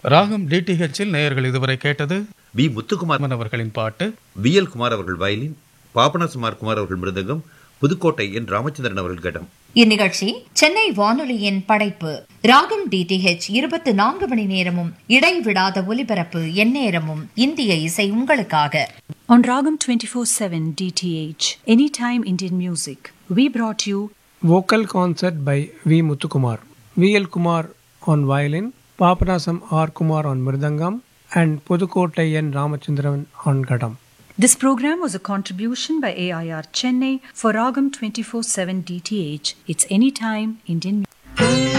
ராகம் டிடிஹெச்சில் நேயர்கள் இதுவரை கேட்டது வி முத்துக்குமார் மன் அவர்களின் பாட்டு வி எல் குமார் அவர்கள் வயலின் பாபநாசமார் குமார் அவர்கள் மிருதங்கம் புதுக்கோட்டை என் ராமச்சந்திரன் அவர்கள் கடம் இந்நிகழ்ச்சி சென்னை வானொலியின் படைப்பு ராகம் டிடிஹெச் இருபத்தி நான்கு மணி நேரமும் இடைவிடாத ஒலிபரப்பு எந்நேரமும் இந்திய இசை உங்களுக்காக On Ragam 24/7 DTH, Anytime Indian Music, we brought you Vocal concert by V. Muthukumar. V. L. Kumar on violin, Papanasam R. Kumar on mridangam, and Pudukottai N. Ramachandran on gadam. This program was a contribution by AIR Chennai for Ragam 24/7 DTH. It's Anytime Indian Music.